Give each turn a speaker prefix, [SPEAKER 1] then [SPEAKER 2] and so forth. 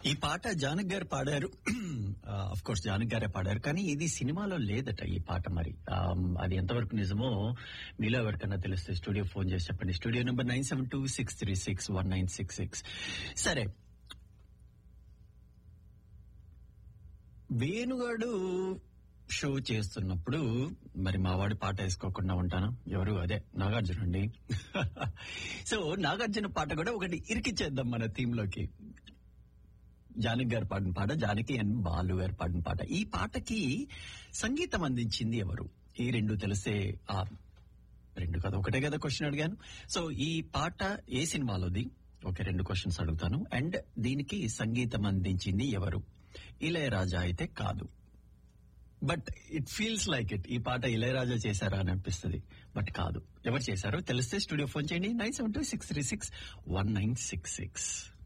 [SPEAKER 1] ఈ పాట జానక్ గారు పాడారు అఫ్ కోర్స్ జానక్ గారే పాడారు కానీ ఇది సినిమాలో లేదట ఈ పాట మరి Um, అది ఎంతవరకు నిజమో మీలో ఎవరికన్నా తెలిస్తే స్టూడియో ఫోన్ చేసి చెప్పండి studio number nine seven two six three six one nine six six సరే వేణుగాడు షో చేస్తున్నప్పుడు మరి మా వాడి పాట వేసుకోకుండా ఉంటాను ఎవరు అదే నాగార్జున అండి సో నాగార్జున పాట కూడా ఒకటి ఇరికిచ్చేద్దాం మన థీమ్ లోకి జానకి గారు పాడిన పాట జానకి అండ్ బాలు గారు పాడిన పాట ఈ పాటకి సంగీతం అందించింది ఎవరు ఈ రెండు తెలిసే ఆ రెండు కదా ఒకటే కదా క్వశ్చన్ అడిగాను సో ఈ పాట ఏ సినిమాలోది ఓకే రెండు క్వశ్చన్స్ అడుగుతాను అండ్ దీనికి సంగీతం అందించింది ఎవరు ఇళయరాజా అయితే కాదు but it feels like it ఈ పాట ఇళయరాజా చేశారా అని అనిపిస్తుంది బట్ కాదు ఎవరు చేశారో తెలిస్తే స్టూడియో ఫోన్ చేయండి nine seven two six three six one nine six six